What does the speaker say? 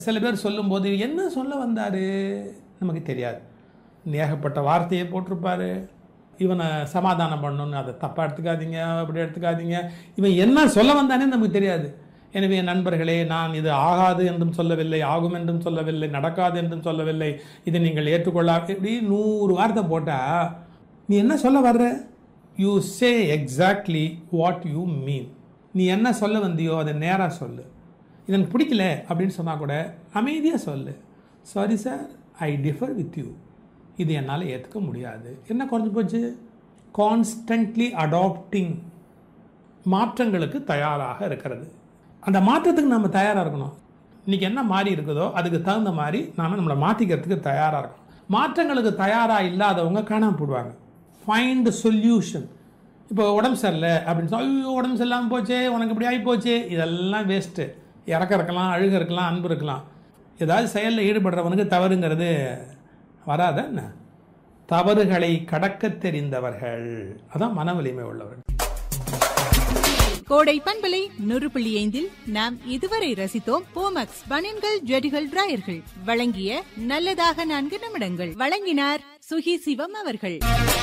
சில பேர் சொல்லும்போது என்ன சொல்ல வந்தாரு நமக்கு தெரியாது ஏகப்பட்ட வார்த்தையை போட்டிருப்பாரு இவனை சமாதானம் பண்ணணும்னு அதை தப்பாக எடுத்துக்காதீங்க அப்படி எடுத்துக்காதீங்க இவன் என்ன சொல்ல வந்தானே நமக்கு தெரியாது எனவே நண்பர்களே நான் இது ஆகாது என்றும் சொல்லவில்லை ஆகும் என்றும் சொல்லவில்லை நடக்காது என்றும் சொல்லவில்லை இதை நீங்கள் ஏற்றுக்கொள்ளா இப்படி நூறு வார்த்தை போட்டால் நீ என்ன சொல்ல வர்ற you say exactly what you mean நீ என்ன சொல்ல வந்தியோ அதை நேராக சொல்லு இது எனக்கு பிடிக்கல அப்படின்னு சொன்னால் கூட அமைதியாக சொல்லு sorry sir I differ with you இது என்னால் ஏற்றுக்க முடியாது என்ன குறைஞ்சி போச்சு கான்ஸ்டன்ட்லி அடாப்டிங் மாற்றங்களுக்கு தயாராக இருக்கிறது அந்த மாற்றத்துக்கு நம்ம தயாராக இருக்கணும் இன்றைக்கி என்ன மாறி இருக்குதோ அதுக்கு தகுந்த மாதிரி நாம் நம்மளை மாற்றிக்கிறதுக்கு தயாராக இருக்கணும் மாற்றங்களுக்கு தயாராக இல்லாதவங்க காணாம போடுவாங்க ஃபைண்ட் சொல்யூஷன் இப்போ உடம்பு சரியில்லை அப்படின்னு சொல்லி ஐயோ உடம்பு சரியில்லாமல் போச்சே உனக்கு இப்படி ஆகி போச்சே இதெல்லாம் வேஸ்ட்டு இறக்க இருக்கலாம் அழுக இருக்கலாம் அன்பு இருக்கலாம் ஏதாவது செயலில் ஈடுபடுறவனுக்கு தவறுங்கிறது வராத என்ன தவறுகளை கடக்க தெரிந்தவர்கள் அதான் மன வலிமை உள்ளவர்கள் கோடை பண்பலை நூறு புள்ளி ஐந்தில் நாம் இதுவரை ரசித்தோம் போமக்ஸ் பனியன்கள் ஜெடிகள் டிராயர்கள் வழங்கிய நல்லதாக நான்கு நிமிடங்கள் வழங்கினார் சுகி சிவம் அவர்கள்